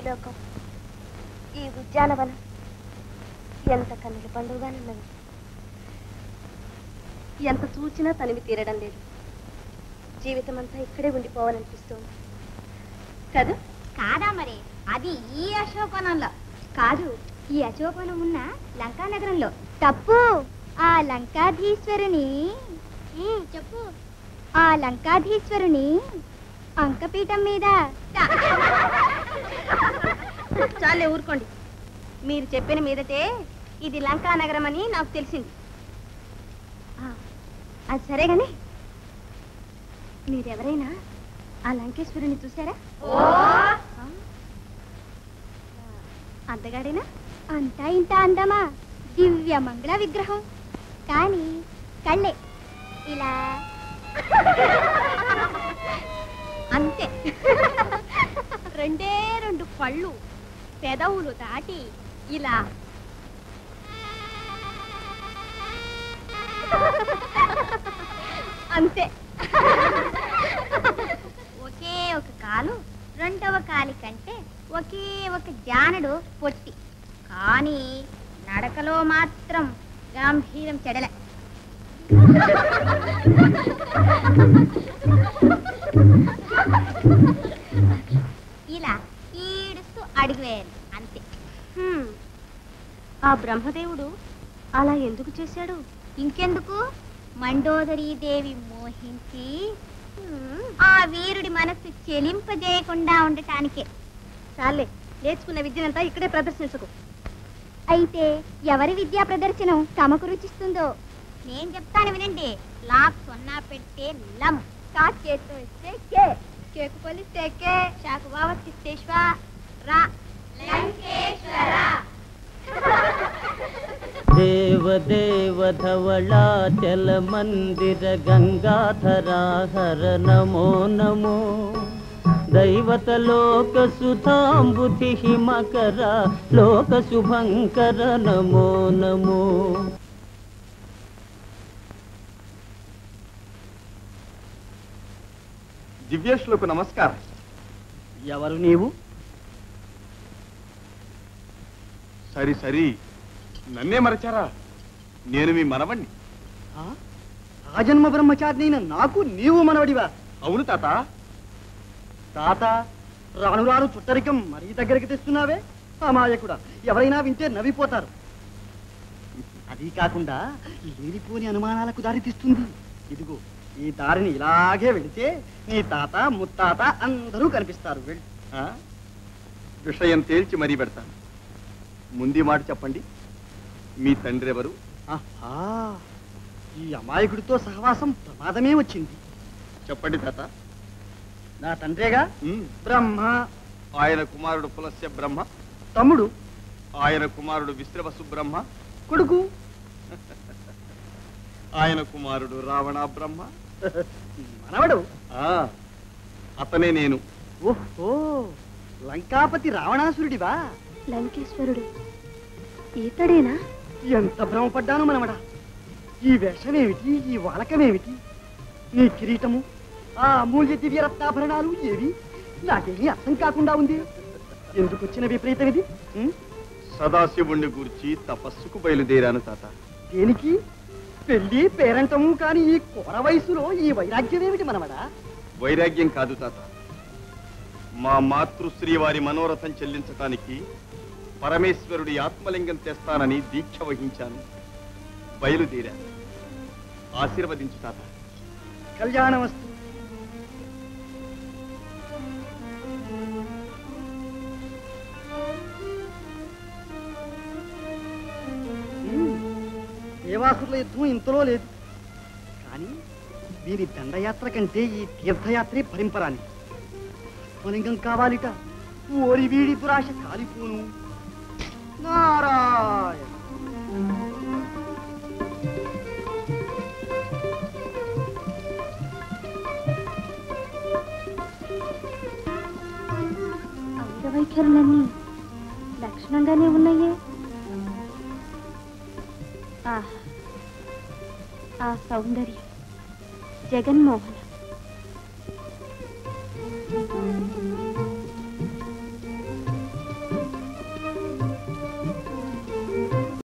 లోకం ఈ ఉద్యానవనం ఎంత కన్నుల పండుగనున్నది ఎంత చూచినా తనివి తీరడం లేదు జీవితం అంతా ఇక్కడే ఉండిపోవాలనిపిస్తోంది కదా కాదా మరి అది ఈ అశోకవనంలో కాదు ఈ అశోకవనం ఉన్న లంకా నగరంలో తప్పు ఆ లంకాధీశ్వరుని చెప్పు ఆ లంకాధీశ్వరుని అంకపీఠం మీద చాలే ఊరుకోండి మీరు చెప్పిన మీదటే ఇది లంకా నగరం అని నాకు తెలిసింది ఆ, అది సరే గాని మీరెవరైనా ఆ లంకేశ్వరుని చూసారా ఆ? అందగాడేనా అంతా ఇంత అందమా దివ్య మంగళ విగ్రహం కానీ కళ్ళే ఇలా అంతే రెండే రెండు కళ్ళు పెదవులు దాటి ఇలా అంతే ఒకే ఒక కాలు రెండవ కాలి కంటే ఒకే ఒక జానడు పొట్టి కానీ నడకలో మాత్రం గాంభీరం చెడలే ఇలా ఈడుస్తూ అడుగు వేయాలి అంతే హ్మ్. ఆ బ్రహ్మదేవుడు అలా ఎందుకు చేశాడు ఇంకెందుకు మండోదరీదేవి మోహించి ఆ వీరుడి మనస్సు చెలింపజేయకుండా ఉండటానికే చాలే నేర్చుకున్న విద్యనంతా ఇక్కడే ప్రదర్శించకు అయితే ఎవరి విద్యా ప్రదర్శనం తమకు రుచిస్తుందో నేను చెప్తాను వినండి లాక్ సున్నా పెట్టే లం కాక్ చేత్తో ఇస్తే కే కేకు కొలిస్తే కే షాకు వావత్తిస్తే శ్వ రా లంకేశ్వర దేవదేవ ధవళాచల మందిర గంగాధరా హర నమో నమో దైవత లోక సుధాంబుధి హిమకర లోక శుభంకర నమో నమో దివ్యేష్లకు నమస్కారం ఎవరు నీవు సరి సరి నన్నే మరచారా నేను మీ మనవణ్ణి ఆ జన్మ బ్రహ్మచారినైన నాకు నీవు మనవడివా అవును తాత తాత రాను రాను చుట్టరికం మరీ దగ్గరికి తెస్తున్నావే అమాయకుడా ఎవరైనా వింటే నవ్విపోతారు అది కాకుండా లేనిపోని అనుమానాలకు దారి తీస్తుంది ఇదిగో ఈ దారిని ఇలాగే వెళితే నీ తాత ముత్తాత అందరూ కనిపిస్తారు వెళ్ళు ఆ? విషయం తేల్చి మరీ పెడతాను ముందు మాట చెప్పండి మీ తండ్రి ఎవరు ఆహా ఈ అమాయకుడితో సహవాసం ప్రమాదమే వచ్చింది చెప్పండి తాత నా తండ్రేగా ఉమ్, బ్రహ్మ ఆయన కుమారుడు పులస్య బ్రహ్మ తమ్ముడు ఆయన కుమారుడు విశ్రవసు బ్రహ్మ కొడుకు ఆయన కుమారుడు రావణ బ్రహ్మ మనవడు ఆ, అతనే నేను ఓహో లంకాపతి రావణాసురుడివా లంకేశ్వరుడు ఈతడేనా ఎంత భ్రమపడ్డాను మనవడా ఈ వేషమేమిటి ఈ వాలకమేమిటి నీ కిరీటము ఆ అమూల్య దివ్య రత్నాభరణాలు ఏవి నాకేమీ అర్థం కాకుండా ఉంది ఎందుకు వచ్చిన విపరీతం ఇది ఉం? సదాశివుణ్ణి గూర్చి తపస్సుకు బయలుదేరాను తాత దేనికి పెళ్లి పేరంటము కాని ఈ కోర వయసులో ఈ వైరాగ్యం ఏమిటి మనవడా వైరాగ్యం కాదు తాత మా మాతృశ్రీ వారి మనోరథం చెల్లించటానికి పరమేశ్వరుడి ఆత్మలింగం తెస్తానని దీక్ష వహించాను బయలుదేరా ఆశీర్వదించు తాత కళ్యాణమస్తు ఉం. దేవాసురుల యుద్ధం ఇంతలో లేదు కానీ వీరి దండయాత్ర కంటే ఈ తీర్థయాత్రే పరింపరాని ఆత్మలింగం కావాలిట ఓరి వీడి దురాశ కాలిపోను నారాయణ అంగవైఖరులన్నీ లక్షణంగానే ఉన్నాయే ఆహ్, ఆ సౌందర్యం జగన్మోహన్